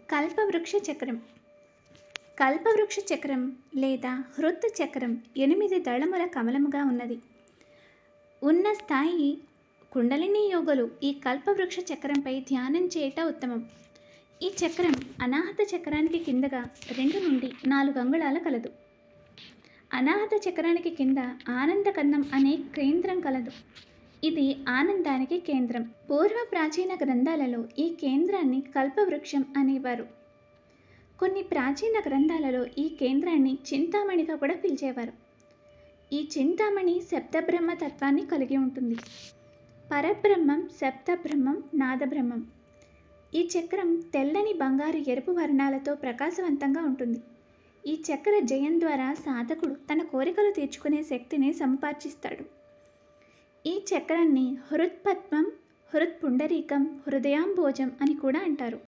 కల్పవృక్ష చక్రం కల్పవృక్ష చక్రం లేదా హృత్ చక్రం ఎనిమిది దళముల కమలముగా ఉన్నది ఉన్న స్థాయి కుండలిని యోగులు ఈ కల్పవృక్ష చక్రంపై ధ్యానం చేయట ఉత్తమం ఈ చక్రం అనాహత చక్రానికి కిందగా రెండు నుండి నాలుగు అంగుళాల కలదు అనాహత చక్రానికి కింద ఆనందకన్నం అనే కేంద్రం కలదు ఇది ఆనందానికి కేంద్రం పూర్వ ప్రాచీన గ్రంథాలలో ఈ కేంద్రాన్ని కల్పవృక్షం అనేవారు కొన్ని ప్రాచీన గ్రంథాలలో ఈ కేంద్రాన్ని చింతామణిగా కూడా పిలిచేవారు ఈ చింతామణి శబ్దబ్రహ్మ తత్వాన్ని కలిగి ఉంటుంది పరబ్రహ్మం శబ్దబ్రహ్మం నాదబ్రహ్మం ఈ చక్రం తెల్లని బంగారు ఎరుపు వర్ణాలతో ప్రకాశవంతంగా ఉంటుంది ఈ చక్ర జయం ద్వారా సాధకుడు తన కోరికలు తీర్చుకునే శక్తిని సంపార్జిస్తాడు ఈ చక్రాన్ని హృత్పద్మం హృత్పుండరీకం హృదయాంబోజం అని కూడా అంటారు